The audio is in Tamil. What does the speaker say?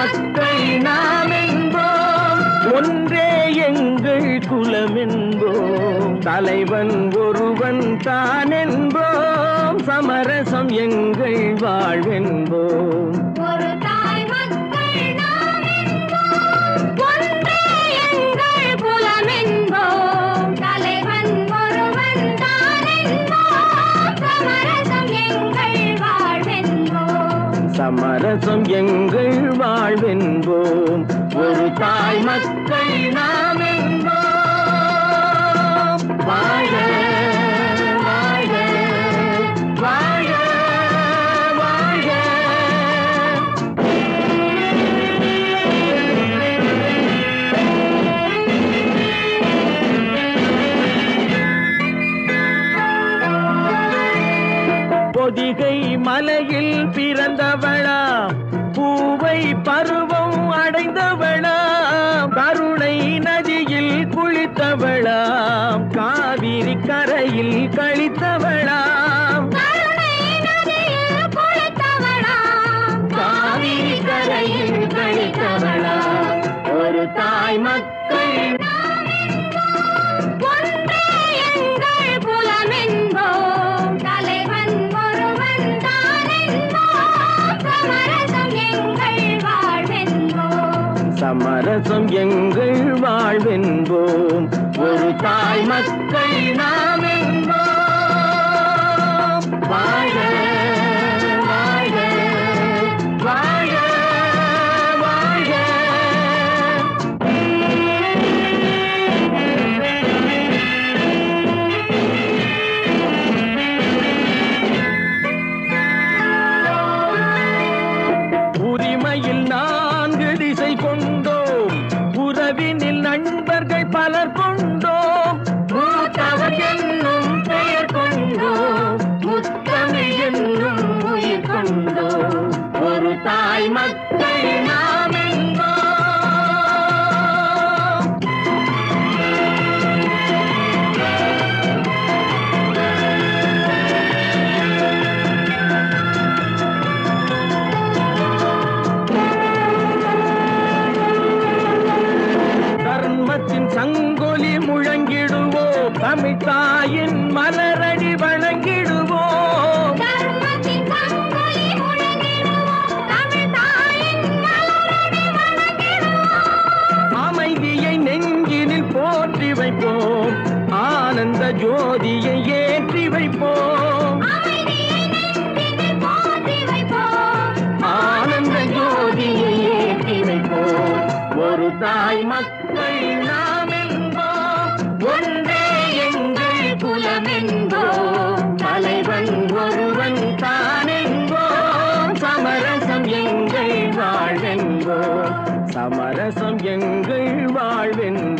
மக்கள் நாம் என்போம் ஒன்றே எங்கள் குலம் என்போம் தலைவன் ஒருவன் தான் என்போம் சமரசம் எங்கள் வாழ்வென்போம் ஒரு தாய் மக்கள் நாம் என்போம் ஒன்றே எங்கள் குலம் என்போம் தலைவன் ஒருவன் தான் என்போம் சமரசம் எங்கள் வாழ்வென்போம் சமரசம் எங்கள் வாழ்வென்போம் ஒரு தாய் மக்கள் நாம் என்போம் வாழ வாழ வாழ வாழ பொதிகை மலையில் பிறந்தவளா பூவை பருவம் அடைந்தவளா கருணை நதியில் குளித்தவளா காவிரி கரையில் கழித்தவளாம் கருணை நதியில் குளித்தவளாம் காவிரி கரையில் கழித்தவளாம் ஒரு தாய் மக்கள் ஒன்றே எங்கள் குலம் என்போம் தலைவன் ஒருவன் தான் என்போம் சமரசம் எங்கள் வாழ்வென்போம் சமரசம் எங்கள் வாழ்வென்போம் ஒரு தாய் மக்கள் நாம் என்போம் வாழ வாழ வாழ வாழ உரிமையில் நான்கு திசை கொண்டோம் உறவினில் நண்பர்கள் பலர் கொண்டோம் மூத்தவர் என்னும் பெயர் கொண்டோம் முத்தமிழ் என்னும் உயிர் கொண்டோம் ஒரு தாய் மக்கள் நாம் என்போம் தர்மத்தின் சங்கொலி முழங்கிடுவோம் தமிழ் தாயின் மலரடி வணங்கிடுவோம் தர்மத்தின் சங்கொலி முழங்கிடுவோம் தமிழ் தாயின் மலரடி வணங்கிடுவோம் அமைதியை நெஞ்சினில் போற்றி வைப்போம் ஆனந்த ஜோதியை ஏற்றி வைப்போம் அமைதியை நெஞ்சினில் போற்றி வைப்போம் ஆனந்த ஜோதியை ஏற்றி வைப்போம் ஒரு தாய் மக்கள் நாம் என்போம் ஒன்றே எங்கள் குலம் என்போம் தலைவன் ஒருவன் தான் என்போம் சமரசம் எங்கள் வாழ்வென்போம் சமரசம் எங்கள் வாழ்வென்போம்